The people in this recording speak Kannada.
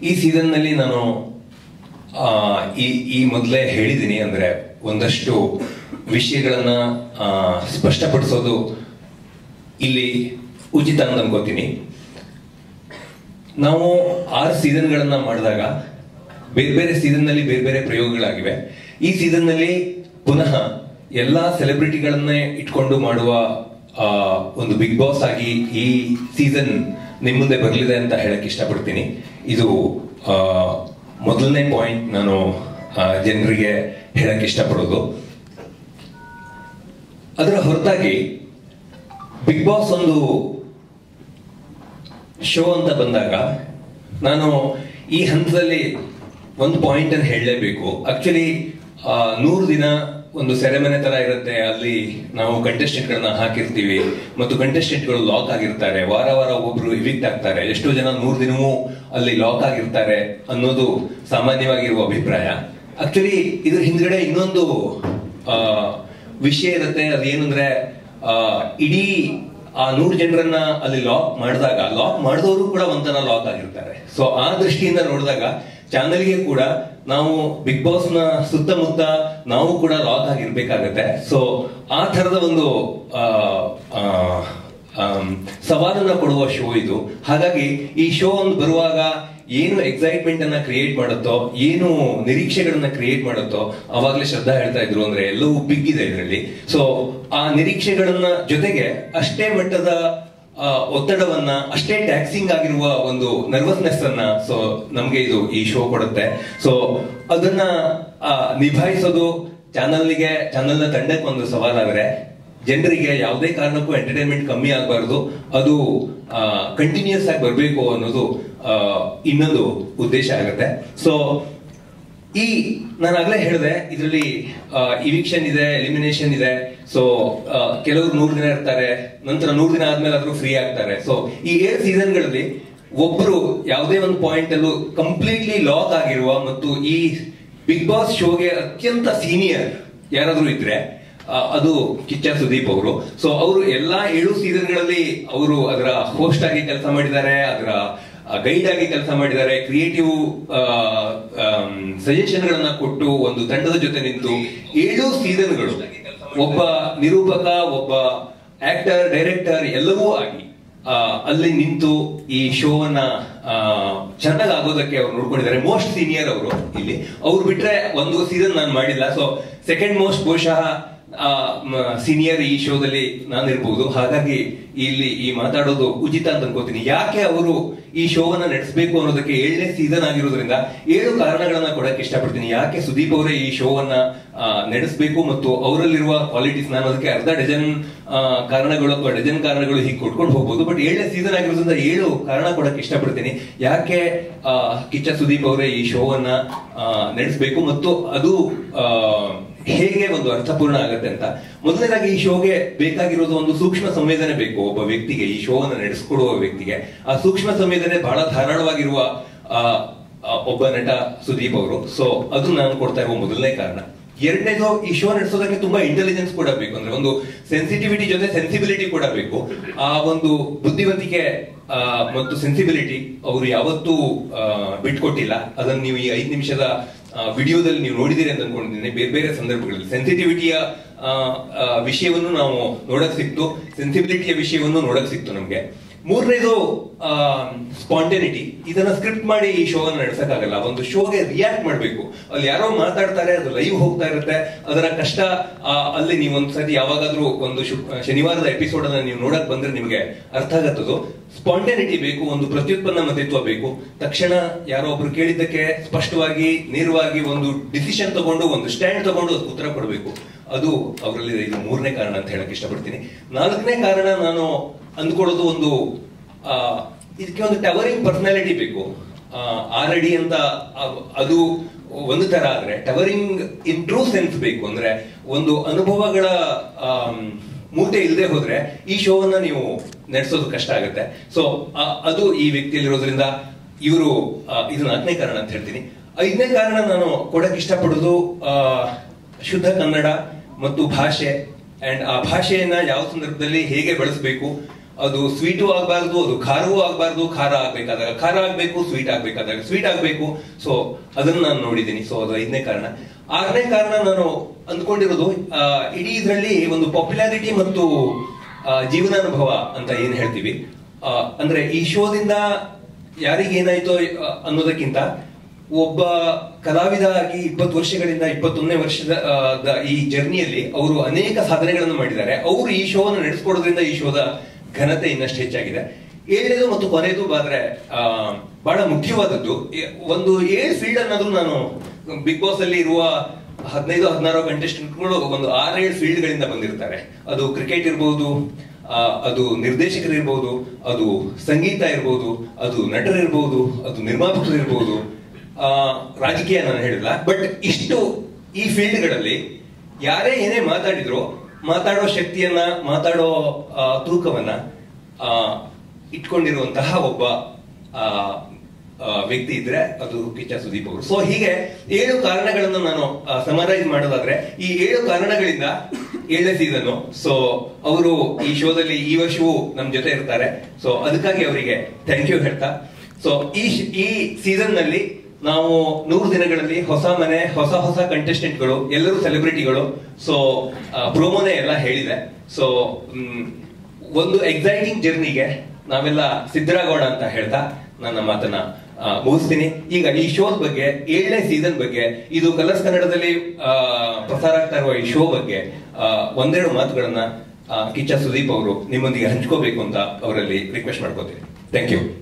ಈ ಸೀಸನ್ ನಲ್ಲಿ ನಾನು ಆ, ಈ ಈ ಮೊದಲೇ ಹೇಳಿದ್ದೀನಿ ಅಂದ್ರೆ ಒಂದಷ್ಟು ವಿಷಯಗಳನ್ನ ಆ, ಸ್ಪಷ್ಟಪಡಿಸೋದು ಇಲ್ಲಿ ಉಚಿತ ಅಂತ ಅನ್ಕೋತೀನಿ ನಾವು ಆರು ಸೀಸನ್ಗಳನ್ನ ಮಾಡಿದಾಗ ಬೇರೆ ಬೇರೆ ಸೀಸನ್ ನಲ್ಲಿ ಬೇರೆ ಬೇರೆ ಪ್ರಯೋಗಗಳಾಗಿವೆ ಈ ಸೀಸನ್ ನಲ್ಲಿ ಪುನಃ ಎಲ್ಲಾ ಸೆಲೆಬ್ರಿಟಿಗಳನ್ನೇ ಇಟ್ಕೊಂಡು ಮಾಡುವ ಆ, ಒಂದು ಬಿಗ್ ಬಾಸ್ ಆಗಿ ಈ ಸೀಸನ್ ನಿಮ್ ಮುಂದೆ ಬರಲಿದೆ ಅಂತ ಹೇಳಕ್ ಇಷ್ಟಪಡ್ತೀನಿ ಇದು ಆ, ಮೊದಲನೇ ಪಾಯಿಂಟ್ ನಾನು ಜನರಿಗೆ ಹೇಳಕ್ ಇಷ್ಟಪಡೋದು ಅದರ ಹೊರತಾಗಿ ಬಿಗ್ ಬಾಸ್ ಒಂದು ಶೋ ಅಂತ ಬಂದಾಗ ನಾನು ಈ ಹಂತದಲ್ಲಿ ಒಂದು ಪಾಯಿಂಟ್ ಅನ್ನು ಹೇಳಲೇಬೇಕು ಆಕ್ಚುಲಿ ನೂರು ದಿನ ಒಂದು ಸೆರೆಮನೆ ತರ ಇರುತ್ತೆ ಅಲ್ಲಿ ನಾವು contestant ಗಳನ್ನ ಹಾಕಿರ್ತೀವಿ ಮತ್ತು contestant ಗಳು ಲಾಕ್ ಆಗಿರ್ತಾರೆ ವಾರ ವಾರ ಒಬ್ರು ಇವಿಕ್ಟ್ ಆಗ್ತಾರೆ ಎಷ್ಟೋ ಜನ ನೂರು ದಿನವೂ ಅಲ್ಲಿ ಲಾಕ್ ಆಗಿರ್ತಾರೆ ಅನ್ನೋದು ಸಾಮಾನ್ಯವಾಗಿರುವ ಅಭಿಪ್ರಾಯ ಆಕ್ಚುಲಿ ಇದ್ರ ಹಿಂದ್ಗಡೆ ಇನ್ನೊಂದು ಆ, ವಿಷಯ ಇರುತ್ತೆ ಅದೇನಂದ್ರೆ ಆ, ಇಡೀ ಆ ನೂರು ಜನರನ್ನ ಅಲ್ಲಿ ಲಾಕ್ ಮಾಡಿದಾಗ ಲಾಕ್ ಮಾಡಿದವರು ಕೂಡ ಒಂಥರ ಲಾಕ್ ಆಗಿರ್ತಾರೆ ಸೊ ಆ ದೃಷ್ಟಿಯಿಂದ ನೋಡಿದಾಗ ಚಾನಲ್ಗೆ ಕೂಡ ನಾವು ಬಿಗ್ ಬಾಸ್ ನ ಸುತ್ತಮುತ್ತ ನಾವು ಕೂಡ ಲಾಕ್ ಆಗಿರ್ಬೇಕಾಗತ್ತೆ ಸೊ ಆ ತರದ ಒಂದು ಆ, ಆ, ಆಮ್, ಸವಾಲನ್ನ ಕೊಡುವ ಶೋ ಇದು ಹಾಗಾಗಿ ಈ ಶೋ ಒಂದು ಬರುವಾಗ ಏನು ಎಕ್ಸೈಟ್ಮೆಂಟ್ ಅನ್ನ ಕ್ರಿಯೇಟ್ ಮಾಡುತ್ತೋ ಏನು ನಿರೀಕ್ಷೆಗಳನ್ನ ಕ್ರಿಯೇಟ್ ಮಾಡುತ್ತೋ ಅವಾಗ್ಲೇ ಶ್ರದ್ಧಾ ಹೇಳ್ತಾ ಇದ್ರು ಅಂದ್ರೆ ಎಲ್ಲವೂ ಬಿಗ್ಗಿದೆ ಇದರಲ್ಲಿ ಸೊ ಆ ನಿರೀಕ್ಷೆಗಳನ್ನ ಜೊತೆಗೆ ಅಷ್ಟೇ ಮಟ್ಟದ ಆ, ಒತ್ತಡವನ್ನ ಅಷ್ಟೇ ಟ್ಯಾಕ್ಸಿಂಗ್ ಆಗಿರುವ ಒಂದು ನರ್ವಸ್ನೆಸ್ ಅನ್ನ ಸೊ ನಮ್ಗೆ ಇದು ಈ ಶೋ ಕೊಡುತ್ತೆ ಸೊ ಅದನ್ನ ಆ, ನಿಭಾಯಿಸೋದು ಚಾನಲ್ಗೆ ಚಾನಲ್ನ ತಂಡಕ್ಕೆ ಒಂದು ಸವಾಲಾದ್ರೆ ಜನರಿಗೆ ಯಾವುದೇ ಕಾರಣಕ್ಕೂ ಎಂಟರ್ಟೈನ್ಮೆಂಟ್ ಕಮ್ಮಿ ಆಗಬಾರ್ದು ಅದು ಕಂಟಿನ್ಯೂಸ್ ಆಗಿ ಬರಬೇಕು ಅನ್ನೋದು ಆ, ಇನ್ನೊಂದು ಉದ್ದೇಶ ಆಗುತ್ತೆ ಸೊ ಈ ನಾನು ಆಗ್ಲೇ ಹೇಳಿದೆ ಇದರಲ್ಲಿ ಇವಿಕ್ಷನ್ ಇದೆ ಎಲಿಮಿನೇಷನ್ ಇದೆ ಸೊ ಕೆಲವರು ನೂರು ದಿನ ಇರ್ತಾರೆ ನಂತರ ನೂರು ದಿನ ಆದ್ಮೇಲೆ ಆದ್ರೂ ಫ್ರೀ ಆಗ್ತಾರೆ ಸೊ ಈ ಏಳು ಸೀಸನ್ಗಳಲ್ಲಿ ಒಬ್ರು ಯಾವುದೇ ಒಂದು ಪಾಯಿಂಟ್ ಅಲ್ಲೂ ಕಂಪ್ಲೀಟ್ಲಿ ಲಾಕ್ ಆಗಿರುವ ಮತ್ತು ಈ ಬಿಗ್ ಬಾಸ್ ಶೋಗೆ ಅತ್ಯಂತ ಸೀನಿಯರ್ ಯಾರಾದ್ರೂ ಇದ್ರೆ ಆ, ಅದು ಕಿಚ್ಚ ಸುದೀಪ್ ಅವರು ಸೊ ಅವರು ಎಲ್ಲಾ ಏಳು ಸೀಸನ್ಗಳಲ್ಲಿ ಅವರು ಅದರ ಹೋಸ್ಟ್ ಆಗಿ ಕೆಲಸ ಮಾಡಿದ್ದಾರೆ ಅದರ ಗೈಡ್ ಆಗಿ ಕೆಲಸ ಮಾಡಿದ್ದಾರೆ ಕ್ರಿಯೇಟಿವ್ ಸಜೆಷನ್ ಗಳನ್ನ ಕೊಟ್ಟು ಒಂದು ತಂಡದ ಜೊತೆ ನಿಂತು ಏಳು ಸೀಸನ್ಗಳು ಒಬ್ಬ ನಿರೂಪಕ ಒಬ್ಬ ಆಕ್ಟರ್ ಡೈರೆಕ್ಟರ್ ಎಲ್ಲವೂ ಆಗಿ ಆ, ಅಲ್ಲಿ ನಿಂತು ಈ ಶೋವನ್ನ ಚೆನ್ನಾಗಿ ಆಗೋದಕ್ಕೆ ಅವ್ರು ನೋಡ್ಕೊಂಡಿದ್ದಾರೆ ಮೋಸ್ಟ್ ಸೀನಿಯರ್ ಅವರು ಇಲ್ಲಿ ಅವ್ರು ಬಿಟ್ರೆ ಒಂದು ಸೀಸನ್ ನಾನು ಮಾಡಿಲ್ಲ ಸೊ ಸೆಕೆಂಡ್ ಮೋಸ್ಟ್ ಬಹುಶಃ ಸೀನಿಯರ್ ಈ ಶೋದಲ್ಲಿ ನಾನಿರ್ಬೋದು ಹಾಗಾಗಿ ಇಲ್ಲಿ ಈ ಮಾತಾಡೋದು ಉಚಿತ ಅಂತ ಅನ್ಕೋತೀನಿ ಯಾಕೆ ಅವರು ಈ ಶೋವನ್ನ ನಡೆಸಬೇಕು ಅನ್ನೋದಕ್ಕೆ ಏಳನೇ ಸೀಸನ್ ಆಗಿರೋದ್ರಿಂದ ಏಳು ಕಾರಣಗಳನ್ನ ಕೊಡಕ್ಕೆ ಇಷ್ಟಪಡ್ತೀನಿ ಯಾಕೆ ಸುದೀಪ್ ಅವರೇ ಈ ಶೋವನ್ನ ಆ, ನಡೆಸಬೇಕು ಮತ್ತು ಅವರಲ್ಲಿರುವ ಕ್ವಾಲಿಟೀಸ್ ನಾನು ಅದಕ್ಕೆ ಅರ್ಧ ಡಜನ್ ಆ, ಕಾರಣಗಳು ಅಥವಾ ಡಜನ್ ಕಾರಣಗಳು ಹೀಗೆ ಕೊಟ್ಕೊಂಡು ಹೋಗ್ಬೋದು ಬಟ್ ಏಳನೇ ಸೀಸನ್ ಆಗಿರೋದ್ರಿಂದ ಏಳು ಕಾರಣ ಕೊಡಕ್ಕೆ ಇಷ್ಟಪಡ್ತೀನಿ ಯಾಕೆ ಆ, ಕಿಚ್ಚ ಸುದೀಪ್ ಅವರೇ ಈ ಶೋವನ್ನ ನಡೆಸಬೇಕು ಮತ್ತು ಅದು ಆ, ಹೇಗೆ ಒಂದು ಅರ್ಥಪೂರ್ಣ ಆಗತ್ತೆ ಅಂತ ಮೊದಲನೇದಾಗಿ ಈ ಶೋಗೆ ಬೇಕಾಗಿರೋದು ಒಂದು ಸೂಕ್ಷ್ಮ ಸಂವೇದನೆ ಬೇಕು ಒಬ್ಬ ವ್ಯಕ್ತಿಗೆ ಈ ಶೋವನ್ನು ನಡೆಸಿಕೊಡುವ ವ್ಯಕ್ತಿಗೆ ಆ ಸೂಕ್ಷ್ಮ ಸಂವೇದನೆ ಬಹಳ ಧಾರಾಳವಾಗಿರುವ ಆ, ಆ, ಒಬ್ಬ ನಟ ಸುದೀಪ್ ಅವರು ಸೊ ಅದು ನಾನು ಕೊಡ್ತಾ ಇರುವ ಮೊದಲನೇ ಕಾರಣ ಎರಡನೇದು ಈ ಶೋ ನಡೆಸೋದಕ್ಕೆ ತುಂಬಾ ಇಂಟೆಲಿಜೆನ್ಸ್ ಕೂಡ ಬೇಕು ಅಂದ್ರೆ ಒಂದು ಸೆನ್ಸಿಟಿವಿಟಿ ಜೊತೆ ಸೆನ್ಸಿಬಿಲಿಟಿ ಕೂಡ ಬೇಕು ಆ ಒಂದು ಬುದ್ಧಿವಂತಿಕೆ ಆ, ಮತ್ತು ಸೆನ್ಸಿಬಿಲಿಟಿ ಅವರು ಯಾವತ್ತೂ ಆ, ಬಿಟ್ಕೊಟ್ಟಿಲ್ಲ ಅದನ್ನ ನೀವು ಈ ಐದು ನಿಮಿಷದ ವಿಡಿಯೋದಲ್ಲಿ ನೀವು ನೋಡಿದಿರಿ ಅಂತ ಅನ್ಕೊಂಡಿದ್ದೀನಿ ಬೇರೆ ಬೇರೆ ಸಂದರ್ಭಗಳಲ್ಲಿ ಸೆನ್ಸಿಟಿವಿಟಿಯ ವಿಷಯವನ್ನು ನಾವು ನೋಡಕ್ ಸಿಕ್ತು ಸೆನ್ಸಿಬಿಲಿಟಿಯ ವಿಷಯವನ್ನು ನೋಡಕ್ ಸಿಕ್ತು ನಮ್ಗೆ ಮೂರನೇದು ಸ್ಪಾಂಟೆನಿಟಿ ಇದನ್ನ ಸ್ಕ್ರಿಪ್ಟ್ ಮಾಡಿ ಈ ಶೋ ಅನ್ನು ನಡೆಸಕ್ಕಾಗಲ್ಲ ಒಂದು ಶೋಗೆ ರಿಯಾಕ್ಟ್ ಮಾಡಬೇಕು ಅಲ್ಲಿ ಯಾರೋ ಮಾತಾಡ್ತಾರೆ ಅದು ಲೈವ್ ಹೋಗ್ತಾ ಇರುತ್ತೆ ಅದರ ಕಷ್ಟ ಆ, ಅಲ್ಲಿ ನೀವು ಒಂದ್ಸತಿ ಯಾವಾಗಾದ್ರೂ ಒಂದು ಶು- ಶನಿವಾರದ ಎಪಿಸೋಡ್ ಅನ್ನ ನೀವು ನೋಡಕ್ ಬಂದ್ರೆ ನಿಮ್ಗೆ ಅರ್ಥ ಆಗತ್ತದು ಸ್ಪಾಂಟೆನಿಟಿ ಬೇಕು ಒಂದು ಪ್ರತ್ಯುತ್ಪನ್ನ ಮತಿತ್ವ ಬೇಕು ತಕ್ಷಣ ಯಾರೋ ಒಬ್ರು ಕೇಳಿದ್ದಕ್ಕೆ ಸ್ಪಷ್ಟವಾಗಿ ನೇರವಾಗಿ ಒಂದು ಡಿಸಿಷನ್ ತಗೊಂಡು ಒಂದು ಸ್ಟ್ಯಾಂಡ್ ತಗೊಂಡು ಅದಕ್ಕೆ ಉತ್ತರ ಕೊಡಬೇಕು ಅದು ಅವರಲ್ಲಿ ಇದು ಮೂರನೇ ಕಾರಣ ಅಂತ ಹೇಳಕ್ ಇಷ್ಟಪಡ್ತೀನಿ ನಾಲ್ಕನೇ ಕಾರಣ ನಾನು ಅಂದ್ಕೊಳ್ಳೋದು ಒಂದು ಆ, ಇದಕ್ಕೆ ಒಂದು ಟವರಿಂಗ್ ಪರ್ಸನಾಲಿಟಿ ಬೇಕು ಆ, ಆರಡಿ ಅಂತ ಅ- ಅದು ಒಂದು ತರ ಆದ್ರೆ ಟವರಿಂಗ್ ಇನ್ ಟ್ರೂ ಸೆನ್ಸ್ ಬೇಕು ಅಂದ್ರೆ ಒಂದು ಅನುಭವಗಳ ಆಮ್, ಮೂಟೆ ಇಲ್ಲದೆ ಹೋದ್ರೆ ಈ ಶೋವನ್ನ ನೀವು ನಡೆಸೋದು ಕಷ್ಟ ಆಗುತ್ತೆ ಸೊ ಅದು ಈ ವ್ಯಕ್ತಿಯಲ್ಲಿರೋದ್ರಿಂದ ಇವರು ಇದು ನಾಲ್ಕನೇ ಕಾರಣ ಅಂತ ಹೇಳ್ತೀನಿ ಐದನೇ ಕಾರಣ ನಾನು ಕೊಡಕ್ ಇಷ್ಟಪಡೋದು ಆ, ಶುದ್ಧ ಕನ್ನಡ ಮತ್ತು ಭಾಷೆ ಅಂಡ್ ಆ ಭಾಷೆಯನ್ನ ಯಾವ ಸಂದರ್ಭದಲ್ಲಿ ಹೇಗೆ ಬಳಸಬೇಕು ಅದು ಸ್ವೀಟು ಆಗಬಾರ್ದು ಅದು ಖಾರವೂ ಆಗಬಾರ್ದು ಖಾರ ಆಗ್ಬೇಕಾದಾಗ ಖಾರ ಆಗ್ಬೇಕು ಸ್ವೀಟ್ ಆಗ್ಬೇಕಾದಾಗ ಸ್ವೀಟ್ ಆಗ್ಬೇಕು ಸೊ ಅದನ್ನ ನಾನು ನೋಡಿದ್ದೀನಿ ಸೊ ಅದು ಐದನೇ ಕಾರಣ ಆರನೇ ಕಾರಣ ನಾನು ಅಂದ್ಕೊಂಡಿರೋದು ಆ, ಇಡೀ ಇದರಲ್ಲಿ ಒಂದು ಪಾಪ್ಯುಲಾರಿಟಿ ಮತ್ತು ಆ, ಜೀವನಾನುಭವ ಅಂತ ಏನ್ ಹೇಳ್ತೀವಿ ಆ, ಅಂದ್ರೆ ಈ ಶೋದಿಂದ ಯಾರಿಗೇನಾಯ್ತೋ ಆ, ಅನ್ನೋದಕ್ಕಿಂತ ಒಬ್ಬ ಕಲಾವಿದ ಆಗಿ ಇಪ್ಪತ್ತು ವರ್ಷಗಳಿಂದ ಇಪ್ಪತ್ತೊಂದನೇ ವರ್ಷದ ಆ, ದ ಈ ಜರ್ನಿಯಲ್ಲಿ ಅವರು ಅನೇಕ ಸಾಧನೆಗಳನ್ನು ಮಾಡಿದ್ದಾರೆ ಅವರು ಈ ಶೋವನ್ನು ನಡೆಸ್ಕೊಡೋದ್ರಿಂದ ಈ ಶೋದ ಘನತೆ ಇನ್ನಷ್ಟು ಹೆಚ್ಚಾಗಿದೆ ಏಳನೇದು ಮತ್ತು ಕೊನೆಯದು ಬಾದ್ರೆ ಆ, ಬಹಳ ಮುಖ್ಯವಾದದ್ದು ಎ- ಒಂದು ಏಳು ಫೀಲ್ಡ್ ಅನ್ನೋದು ನಾನು ಬಿಗ್ ಬಾಸ್ ಅಲ್ಲಿ ಇರುವ ಹದಿನೈದು ಹದಿನಾರು ಕಂಟೆಸ್ಟೆಂಟ್ಗಳು ಒಂದು ಆರೇಳು ಫೀಲ್ಡ್ ಗಳಿಂದ ಬಂದಿರ್ತಾರೆ ಅದು ಕ್ರಿಕೆಟ್ ಇರ್ಬೋದು ಆ, ಅದು ನಿರ್ದೇಶಕರು ಇರ್ಬೋದು ಅದು ಸಂಗೀತ ಇರ್ಬೋದು ಅದು ನಟರಿರ್ಬೋದು ಅದು ನಿರ್ಮಾಪಕರು ಇರ್ಬೋದು ಆ, ರಾಜಕೀಯ ನಾನು ಹೇಳಿಲ್ಲ ಬಟ್ ಇಷ್ಟು ಈ ಫೀಲ್ಡ್ಗಳಲ್ಲಿ ಯಾರೇ ಏನೇ ಮಾತಾಡಿದ್ರು ಮಾತಾಡೋ ಶಕ್ತಿಯನ್ನ ಮಾತಾಡೋ ಆ, ತೂಕವನ್ನ ಆ, ಇಟ್ಕೊಂಡಿರುವಂತಹ ಒಬ್ಬ ಆ, ಆ, ವ್ಯಕ್ತಿ ಇದ್ರೆ ಅದು ಕಿಚ್ಚ ಸುದೀಪ್ ಅವರು ಸೊ ಹೀಗೆ ಏಳು ಕಾರಣಗಳನ್ನು ನಾನು ಸಮರೈಸ್ ಮಾಡೋದಾದ್ರೆ ಈ ಏಳು ಕಾರಣಗಳಿಂದ ಏಳನೇ ಸೀಸನ್ ಸೊ ಅವರು ಈ ಶೋದಲ್ಲಿ ಈ ವರ್ಷವೂ ನಮ್ ಜೊತೆ ಇರ್ತಾರೆ ಸೊ ಅದಕ್ಕಾಗಿ ಅವರಿಗೆ ಥ್ಯಾಂಕ್ ಯು ಹೇಳ್ತಾ ಸೊ ಈ ಶ್- ಈ ಸೀಸನ್ ನಲ್ಲಿ ನಾವು ನೂರು ದಿನಗಳಲ್ಲಿ ಹೊಸ ಮನೆ ಹೊಸ ಹೊಸ ಕಂಟೆಸ್ಟೆಂಟ್ಗಳು ಎಲ್ಲರೂ ಸೆಲೆಬ್ರಿಟಿಗಳು ಸೊ ಪ್ರೋಮೋನೇ ಎಲ್ಲ ಹೇಳಿದೆ ಸೊ ಒಂದು ಎಕ್ಸೈಟಿಂಗ್ ಜರ್ನಿಗೆ ನಾವೆಲ್ಲ ಸಿದ್ಧರಾಗೋಣ ಅಂತ ಹೇಳ್ತಾ ನನ್ನ ಮಾತನ್ನ ಆ, ಮುಗಿಸ್ತೀನಿ ಈಗ ಈ ಶೋದ ಬಗ್ಗೆ ಏಳನೇ ಸೀಸನ್ ಬಗ್ಗೆ ಇದು ಕಲರ್ಸ್ ಕನ್ನಡದಲ್ಲಿ ಆ, ಪ್ರಸಾರ ಆಗ್ತಾ ಇರುವ ಈ ಶೋ ಬಗ್ಗೆ ಆ, ಒಂದೆರಡು ಮಾತುಗಳನ್ನ ಆ, ಕಿಚ್ಚ ಸುದೀಪ್ ಅವರು ನಿಮ್ಮೊಂದಿಗೆ ಹಂಚ್ಕೋಬೇಕು ಅಂತ ಅವರಲ್ಲಿ ರಿಕ್ವೆಸ್ಟ್ ಮಾಡ್ಕೋತೀನಿ ಥ್ಯಾಂಕ್ ಯು